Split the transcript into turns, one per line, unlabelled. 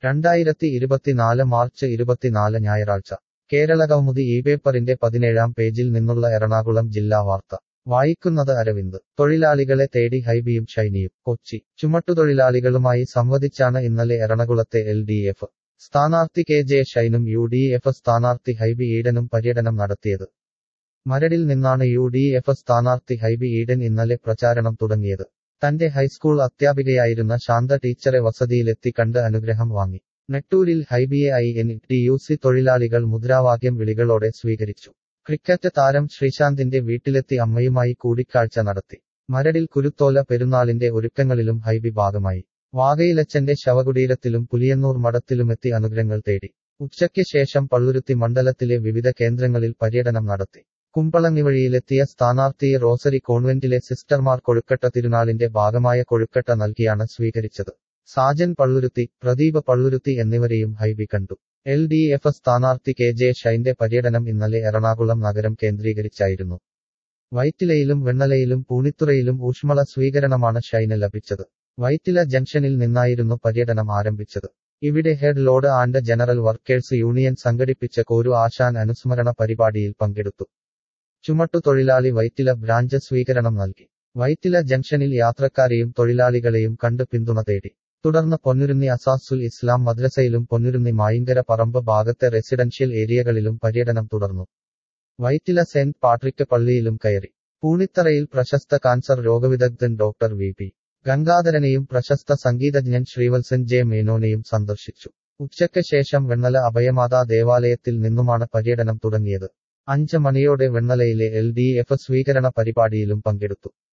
രണ്ടായിരത്തി ഇരുപത്തിനാല് മാർച്ച് ഇരുപത്തിനാല് ഞായറാഴ്ച കേരളകൗമുദി ഈ പേപ്പറിന്റെ പതിനേഴാം പേജിൽ നിന്നുള്ള എറണാകുളം ജില്ലാ വാർത്ത വായിക്കുന്നത് അരവിന്ദ് തൊഴിലാളികളെ തേടി ഹൈബിയും ഷൈനിയും കൊച്ചി ചുമട്ടുതൊഴിലാളികളുമായി സംവദിച്ചാണ് ഇന്നലെ എറണാകുളത്തെ എൽ ഡി എഫ് സ്ഥാനാർത്ഥി കെ ജെ ഷൈനും യു ഡി എഫ് സ്ഥാനാർത്ഥി ഹൈബി ഈഡനും പര്യടനം നടത്തിയത് മരടിൽ നിന്നാണ് യു ഡി എഫ് സ്ഥാനാർത്ഥി ഹൈബി ഈഡൻ ഇന്നലെ പ്രചാരണം തുടങ്ങിയത് തന്റെ ഹൈസ്കൂൾ അധ്യാപികയായിരുന്ന ശാന്ത ടീച്ചറെ വസതിയിലെത്തി കണ്ട് അനുഗ്രഹം വാങ്ങി നെട്ടൂരിൽ ഹൈബിയെ I N T U C തൊഴിലാളികൾ മുദ്രാവാക്യം വിളികളോടെ സ്വീകരിച്ചു ക്രിക്കറ്റ് താരം ശ്രീശാന്തിന്റെ വീട്ടിലെത്തി അമ്മയുമായി കൂടിക്കാഴ്ച നടത്തി മരടിൽ കുരുത്തോല പെരുന്നാളിന്റെ ഒരുക്കങ്ങളിലും ഹൈബി ഭാഗമായി വാകയിലച്ചന്റെ ശവകുടീരത്തിലും പുലിയന്നൂർ മഠത്തിലുമെത്തി അനുഗ്രഹങ്ങൾ തേടി ഉച്ചയ്ക്ക് ശേഷം പള്ളുരുത്തി മണ്ഡലത്തിലെ വിവിധ കേന്ദ്രങ്ങളിൽ പര്യടനം നടത്തി കുമ്പളങ്ങി വഴിയിലെത്തിയ സ്ഥാനാർത്ഥിയെ റോസറി കോൺവെന്റിലെ സിസ്റ്റർമാർ കൊഴുക്കട്ട തിരുനാളിന്റെ ഭാഗമായ കൊഴുക്കട്ട നൽകിയാണ് സ്വീകരിച്ചത് സാജൻ പള്ളുരുത്തി പ്രദീപ് പള്ളുരുത്തി എന്നിവരെയും ഹൈബി കണ്ടു എൽ ഡി എഫ് സ്ഥാനാർത്ഥി കെ ജെ ഷൈന്റെ പര്യടനം ഇന്നലെ എറണാകുളം നഗരം കേന്ദ്രീകരിച്ചായിരുന്നു വൈറ്റിലയിലും വെണ്ണലയിലും പൂണിത്തുറയിലും ഊഷ്മള സ്വീകരണമാണ് ഷൈന് ലഭിച്ചത് വൈറ്റില ജംഗ്ഷനിൽ നിന്നായിരുന്നു പര്യടനം ആരംഭിച്ചത് ഇവിടെ head load and general workers union സംഘടിപ്പിച്ച കോരു ആശാൻ അനുസ്മരണ പരിപാടിയിൽ പങ്കെടുത്തു ചുമട്ടുതൊഴിലാളി വൈറ്റില ബ്രാഞ്ച് സ്വീകരണം നൽകി വൈറ്റില ജംഗ്ഷനിൽ യാത്രക്കാരെയും തൊഴിലാളികളെയും കണ്ട് പിന്തുണ തേടി തുടർന്ന് പൊന്നുരുന്നി അസാസുൽ ഇസ്ലാം മദ്രസയിലും പൊന്നുരുന്നി മായിങ്കര പറമ്പ് ഭാഗത്തെ റെസിഡൻഷ്യൽ ഏരിയകളിലും പര്യടനം തുടർന്നു വൈറ്റില സെന്റ് പാട്രിക് പള്ളിയിലും കയറി പൂണിത്തറയിൽ പ്രശസ്ത കാൻസർ രോഗവിദഗ്ധൻ ഡോക്ടർ വി പി ഗംഗാധരനെയും പ്രശസ്ത സംഗീതജ്ഞൻ ശ്രീവത്സൻ ജെ മേനോനെയും സന്ദർശിച്ചു ഉച്ചയ്ക്ക് ശേഷം വെണ്ണല അഭയമാതാ ദേവാലയത്തിൽ നിന്നുമാണ് പര്യടനം തുടങ്ങിയത് അഞ്ച് മണിയോടെ വെണ്ണലയിലെ എൽ ഡി എഫ് സ്വീകരണ പരിപാടിയിലും പങ്കെടുത്തു